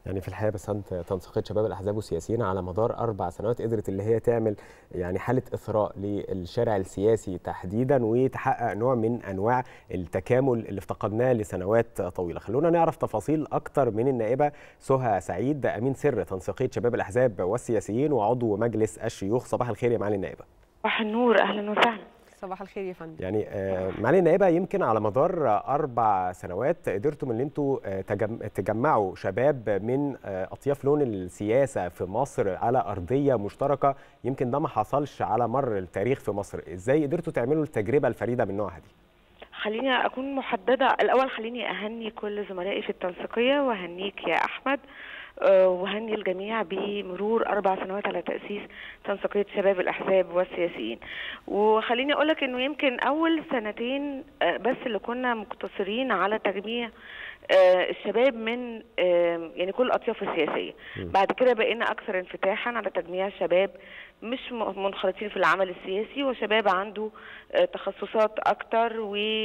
يعني في الحقيقه بس انت تنسيقيه شباب الاحزاب والسياسيين على مدار اربع سنوات قدرت اللي هي تعمل يعني حاله اثراء للشارع السياسي تحديدا وتحقق نوع من انواع التكامل اللي افتقدناه لسنوات طويله خلونا نعرف تفاصيل اكتر من النائبه سهى سعيد امين سر تنسيقيه شباب الاحزاب والسياسيين وعضو مجلس الشيوخ صباح الخير يا معالي النائبه صباح النور اهلا وسهلا صباح الخير يا فندم يعني آه، معالي النائبه يمكن على مدار اربع سنوات قدرتم ان انتوا آه، تجم- تجمعوا شباب من آه، اطياف لون السياسه في مصر على ارضيه مشتركه يمكن ده ما حصلش على مر التاريخ في مصر ازاي قدرتوا تعملوا التجربه الفريده من نوعها دي خليني اكون محدده الاول خليني اهني كل زملائي في التنسيقيه واهنيك يا احمد آه، وهني الجميع بمرور اربع سنوات على تاسيس تنسيقيه شباب الاحزاب والسياسيين وخليني اقول لك انه يمكن اول سنتين آه، بس اللي كنا مقتصرين على تجميع آه، الشباب من آه، يعني كل الاطياف السياسيه بعد كده بقينا اكثر انفتاحا على تجميع شباب مش م- منخرطين في العمل السياسي وشباب عنده آه، تخصصات اكتر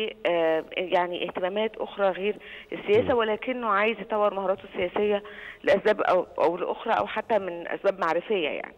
ويعني اهتمامات اخرى غير السياسه ولكنه عايز يطور مهاراته السياسيه لاسباب او او لاخرى او حتى من اسباب معرفيه يعني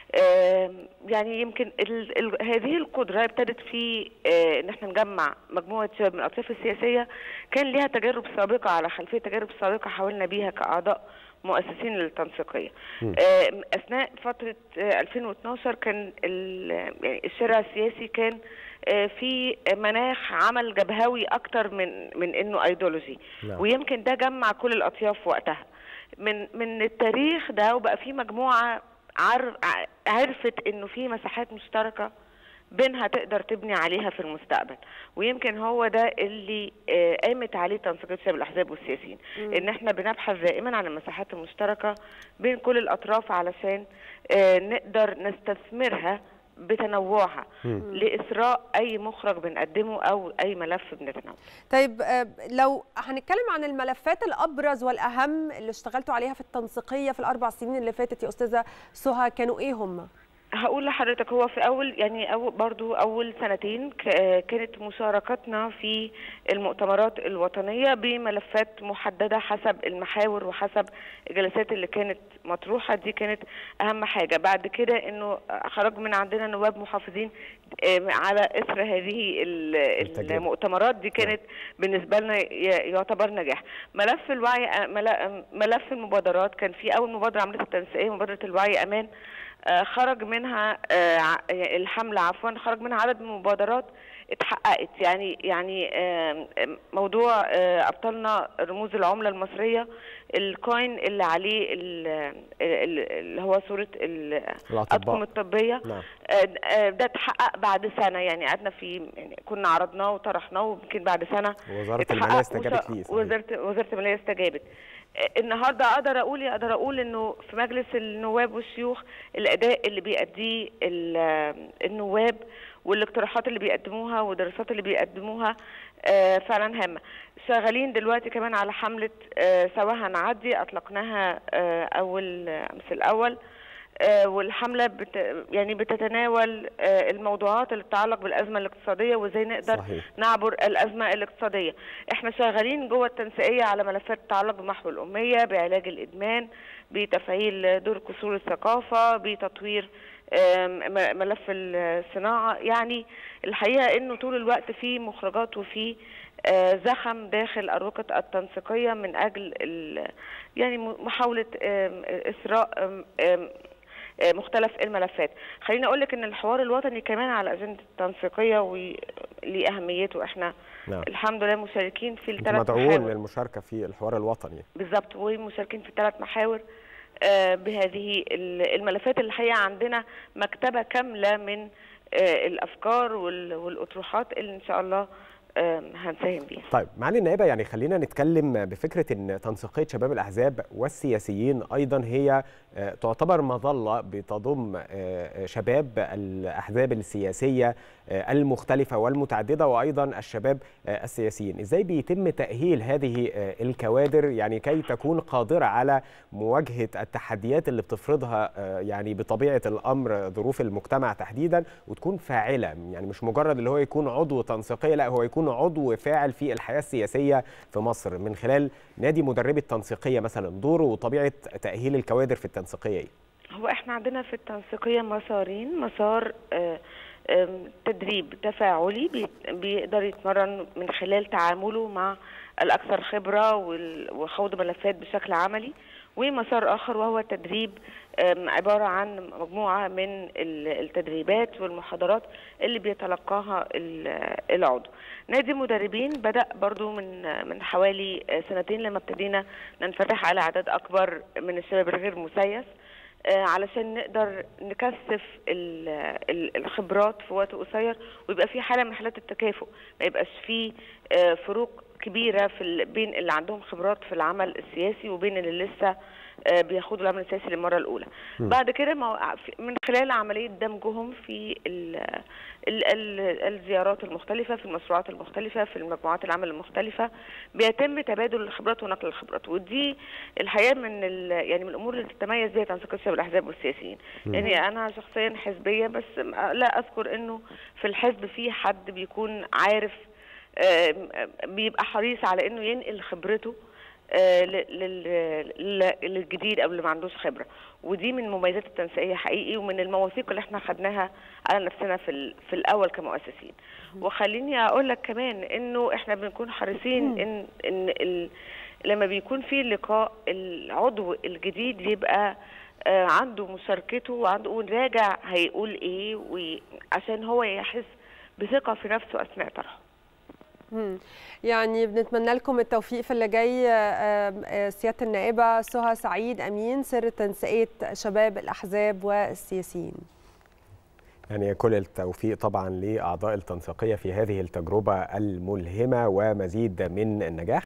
آم، يعني يمكن ال ال هذه القدرة ابتدت في آه، ان احنا نجمع مجموعة شباب من الأطياف السياسية كان ليها تجارب سابقة على خلفية تجارب سابقة حاولنا بيها كأعضاء مؤسسين للتنسيقية آم، أثناء فترة آه، 2012 كان ال- يعني الشارع السياسي كان آه، في مناخ عمل جبهوي أكتر من من إنه أيديولوجي نعم. ويمكن ده جمع كل الأطياف وقتها من من التاريخ ده وبقى في مجموعة عر... ع- عرفت انه في مساحات مشتركه بينها تقدر تبني عليها في المستقبل ويمكن هو ده اللي آه، قامت عليه تنسيقيه شباب الاحزاب والسياسيين ان احنا بنبحث دائما عن المساحات المشتركه بين كل الاطراف علشان آه، نقدر نستثمرها بتنوعها لاثراء اي مخرج بنقدمه او اي ملف بنتناوله طيب آه، لو هنتكلم عن الملفات الابرز والاهم اللي اشتغلتوا عليها في التنسيقيه في الاربع سنين اللي فاتت يا استاذه سهى كانوا ايه هم هقول لحضرتك هو في اول يعني أول برضو اول سنتين ك- كانت مشاركتنا في المؤتمرات الوطنيه بملفات محدده حسب المحاور وحسب الجلسات اللي كانت مطروحه دي كانت اهم حاجه بعد كده انه خرج من عندنا نواب محافظين آه، على اثر هذه ال- التجربة. المؤتمرات دي كانت بالنسبه لنا ي- يعتبر نجاح ملف الوعي آه، مل- ملف المبادرات كان في اول مبادره عملتها التنسيقيه مبادره الوعي امان آه، خرج منها آه، ع- الحملة عفوا خرج منها عدد من المبادرات اتحققت يعني يعني آم، آم، موضوع آه، ابطالنا رموز العمله المصريه الكوين اللي عليه ال- ال- اللي هو صوره ال- الأطباء. الاطقم الطبيه نعم. آه، آه، ده اتحقق بعد سنه يعني قعدنا في يعني كنا عرضناه وطرحناه ويمكن بعد سنه ووزارة اتحقق المالية استجابت وش- ليه، صحيح. وزاره وزاره الماليه استجابت آه، النهارده اقدر اقول اقدر اقول انه في مجلس النواب والشيوخ الاداء اللي بيأديه ال- النواب والاقتراحات اللي بيقدموها والدراسات اللي بيقدموها آه، فعلا هامه شغالين دلوقتي كمان على حمله آه، سواها نعدي اطلقناها آه، اول امس الاول آه، والحمله بت يعني بتتناول آه، الموضوعات اللي تتعلق بالازمه الاقتصاديه وازاي نقدر صحيح. نعبر الازمه الاقتصاديه احنا شغالين جوه التنسيقيه على ملفات تتعلق بمحو الاميه بعلاج الادمان بتفعيل دور كسور الثقافه بتطوير آم، م- ملف الصناعه يعني الحقيقه انه طول الوقت في مخرجات وفي آه، زخم داخل اروقه التنسيقيه من اجل ال- يعني م- محاوله آم، اثراء آم، آم، آه، مختلف الملفات خليني اقول لك ان الحوار الوطني كمان على اجنده التنسيقيه وليه اهميته احنا نعم. الحمد لله مشاركين في انتوا الثلاث مدعوون محاور للمشاركه في الحوار الوطني بالظبط ومشاركين في الثلاث محاور آه، بهذه ال- الملفات اللي الحقيقه عندنا مكتبه كامله من آه، الافكار وال- والاطروحات اللي ان شاء الله آه، هنساهم بيها طيب معالي النائبه يعني خلينا نتكلم بفكره ان تنسيقيه شباب الاحزاب والسياسيين ايضا هي آه، تعتبر مظله بتضم آه، شباب الاحزاب السياسيه آه، المختلفه والمتعدده وايضا الشباب آه، السياسيين ازاي بيتم تاهيل هذه آه، الكوادر يعني كي تكون قادره على مواجهه التحديات اللي بتفرضها آه، يعني بطبيعه الامر ظروف المجتمع تحديدا وتكون فاعله يعني مش مجرد اللي هو يكون عضو تنسيقيه لا هو يكون عضو فاعل في الحياه السياسيه في مصر من خلال نادي مدربي التنسيقيه مثلا دوره وطبيعه تاهيل الكوادر في التنسيقيه هو احنا عندنا في التنسيقيه مسارين مسار آه تدريب تفاعلي بيقدر يتمرن من خلال تعامله مع الاكثر خبره وخوض ملفات بشكل عملي ومسار اخر وهو تدريب عباره عن مجموعه من التدريبات والمحاضرات اللي بيتلقاها العضو نادي المدربين بدا برضو من من حوالي سنتين لما ابتدينا ننفتح على عدد اكبر من الشباب الغير مسيس علشان نقدر نكثف الخبرات في وقت قصير ويبقى في حاله من حالات التكافؤ ما يبقاش في فروق كبيره في بين اللي عندهم خبرات في العمل السياسي وبين اللي لسه بياخدوا العمل السياسي للمره الاولى م. بعد كده من خلال عمليه دمجهم في ال ال ال الزيارات المختلفه في المشروعات المختلفه في المجموعات العمل المختلفه بيتم تبادل الخبرات ونقل الخبرات ودي الحقيقه من يعني من الامور اللي تتميز بها تنسيق الشباب الاحزاب والسياسيين م. يعني انا شخصيا حزبيه بس لا اذكر انه في الحزب في حد بيكون عارف بيبقى حريص على انه ينقل خبرته للجديد او اللي ما عندوش خبره ودي من مميزات التنسيقيه حقيقي ومن المواثيق اللي احنا خدناها على نفسنا في في الاول كمؤسسين وخليني اقول لك كمان انه احنا بنكون حريصين ان ان ال لما بيكون في لقاء العضو الجديد يبقى عنده مشاركته وعنده وراجع هيقول ايه وعشان هو يحس بثقه في نفسه اثناء طرحه يعني بنتمنى لكم التوفيق في اللي جاي سياده النائبه سهى سعيد امين سر تنسيقيه شباب الاحزاب والسياسيين يعني كل التوفيق طبعا لاعضاء التنسيقيه في هذه التجربه الملهمه ومزيد من النجاح